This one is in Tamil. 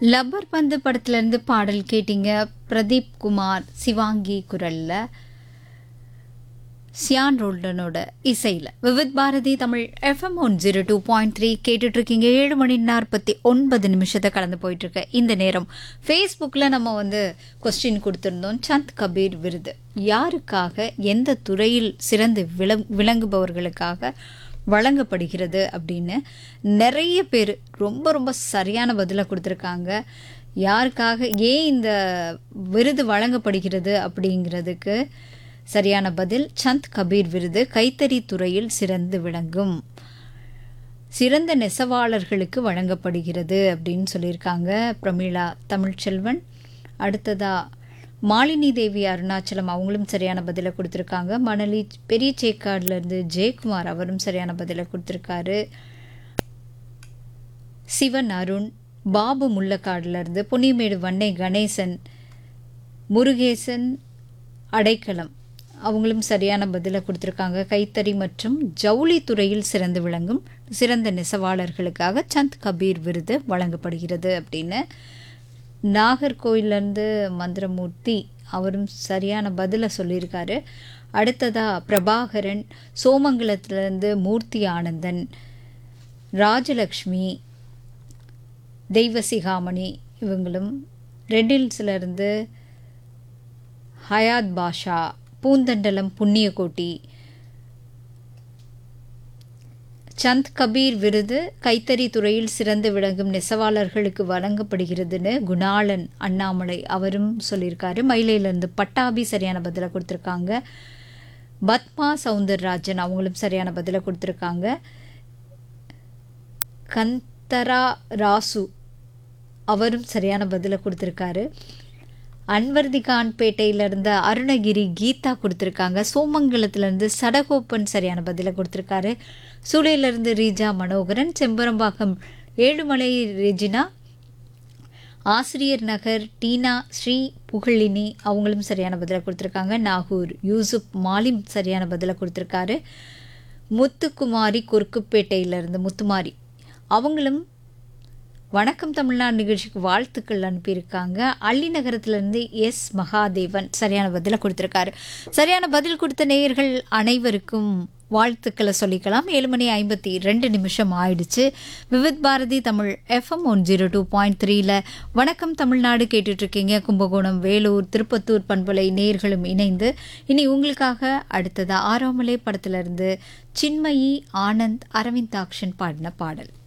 லப்பர் பந்து படத்துல இருந்து பாடல் கேட்டீங்க பிரதீப் குமார் சிவாங்கி குரல்ல சியான் ரோல்டனோட இசையில் Vividh Bharati Tamil FM one zero two point three கேட்டுட்ருக்கீங்க ஏழு மணி நாற்பத்தி ஒன்பது நிமிஷத்தை கடந்து போயிட்டுருக்கு இந்த நேரம் ஃபேஸ்புக்கில் நம்ம வந்து கொஸ்டின் கொடுத்துருந்தோம் சந்த் கபீர் விருது யாருக்காக எந்த துறையில் சிறந்து விளங் விளங்குபவர்களுக்காக வழங்கப்படுகிறது அப்படின்னு நிறைய பேர் ரொம்ப ரொம்ப சரியான பதிலை கொடுத்துருக்காங்க யாருக்காக ஏன் இந்த விருது வழங்கப்படுகிறது அப்படிங்கிறதுக்கு சரியான பதில் சந்த் கபீர் விருது கைத்தறி துறையில் சிறந்து விளங்கும் சிறந்த நெசவாளர்களுக்கு வழங்கப்படுகிறது அப்படின்னு சொல்லியிருக்காங்க பிரமீளா தமிழ்ச்செல்வன் அடுத்ததா மாலினி தேவி அருணாச்சலம் அவங்களும் சரியான பதிலை கொடுத்துருக்காங்க மணலி பெரிய சேக்காடுலேருந்து ஜெயக்குமார் அவரும் சரியான பதிலை கொடுத்துருக்காரு சிவன் அருண் பாபு முள்ளக்காடுலேருந்து பொன்னிமேடு வன்னை கணேசன் முருகேசன் அடைக்கலம் அவங்களும் சரியான பதிலை கொடுத்துருக்காங்க கைத்தறி மற்றும் ஜவுளி துறையில் சிறந்து விளங்கும் சிறந்த நெசவாளர்களுக்காக சந்த் கபீர் விருது வழங்கப்படுகிறது அப்படின்னு நாகர்கோயிலேருந்து மந்திரமூர்த்தி அவரும் சரியான பதிலை சொல்லியிருக்காரு அடுத்ததா பிரபாகரன் சோமங்கலத்திலேருந்து மூர்த்தி ஆனந்தன் ராஜலக்ஷ்மி தெய்வசிகாமணி இவங்களும் ரெட்டில்ஸ்லேருந்து ஹயாத் பாஷா பூந்தண்டலம் புண்ணியகோட்டி சந்த் கபீர் விருது கைத்தறி துறையில் சிறந்து விளங்கும் நெசவாளர்களுக்கு வழங்கப்படுகிறதுன்னு குணாளன் அண்ணாமலை அவரும் சொல்லியிருக்காரு மயிலையிலேருந்து பட்டாபி சரியான பதிலை கொடுத்துருக்காங்க பத்மா சவுந்தரராஜன் அவங்களும் சரியான பதிலை கொடுத்துருக்காங்க கந்தரா ராசு அவரும் சரியான பதிலை கொடுத்துருக்காரு அன்வர்திகான் பேட்டையிலேருந்து அருணகிரி கீதா கொடுத்துருக்காங்க சோமங்கலத்துலேருந்து சடகோப்பன் சரியான பதிலை கொடுத்துருக்காரு சூளையிலேருந்து ரீஜா மனோகரன் செம்பரம்பாக்கம் ஏழுமலை ரெஜினா ஆசிரியர் நகர் டீனா ஸ்ரீ புகழினி அவங்களும் சரியான பதிலை கொடுத்துருக்காங்க நாகூர் யூசுப் மாலிம் சரியான பதிலை கொடுத்துருக்காரு முத்துக்குமாரி குறுக்குப்பேட்டையிலேருந்து முத்துமாரி அவங்களும் வணக்கம் தமிழ்நாடு நிகழ்ச்சிக்கு வாழ்த்துக்கள் அனுப்பியிருக்காங்க அள்ளி நகரத்திலிருந்து எஸ் மகாதேவன் சரியான பதிலை கொடுத்துருக்காரு சரியான பதில் கொடுத்த நேயர்கள் அனைவருக்கும் வாழ்த்துக்களை சொல்லிக்கலாம் ஏழு மணி ஐம்பத்தி ரெண்டு நிமிஷம் ஆயிடுச்சு Vividh Bharati Tamil FM one zero two point த்ரீல வணக்கம் தமிழ்நாடு கேட்டுட்ருக்கீங்க கும்பகோணம் வேலூர் திருப்பத்தூர் பண்பலை நேர்களும் இணைந்து இனி உங்களுக்காக அடுத்தது ஆரோமலை படத்திலிருந்து சின்மயி ஆனந்த் அரவிந்தாக்ஷன் பாடின பாடல்